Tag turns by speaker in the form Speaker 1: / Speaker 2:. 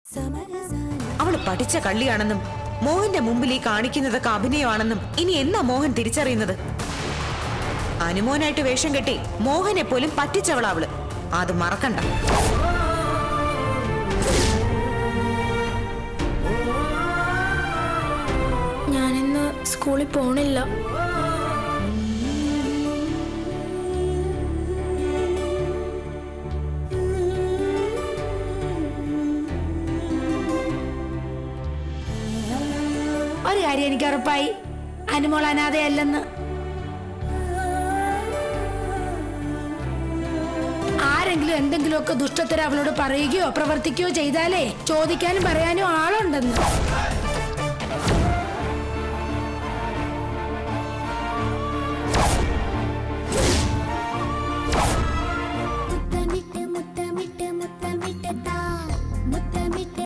Speaker 1: അവള് പഠിച്ച കള്ളിയാണെന്നും മോഹന്റെ മുമ്പിൽ ഈ കാണിക്കുന്നതൊക്കെ അഭിനയമാണെന്നും ഇനി എന്നാ മോഹൻ തിരിച്ചറിയുന്നത് അനുമോനായിട്ട് വേഷം കെട്ടി മോഹനെ പോലും പറ്റിച്ചവളാ അവള് അത് മറക്കണ്ട
Speaker 2: ഞാനിന്ന് സ്കൂളിൽ പോണില്ല ഒരു കാര്യം എനിക്ക് ഉറപ്പായി അനുമോൾ അനാഥയല്ലെന്ന് ആരെങ്കിലും എന്തെങ്കിലുമൊക്കെ ദുഷ്ടത്തരം അവളോട് പറയുകയോ പ്രവർത്തിക്കുകയോ ചെയ്താലേ ചോദിക്കാനും പറയാനും ആളുണ്ടെന്ന്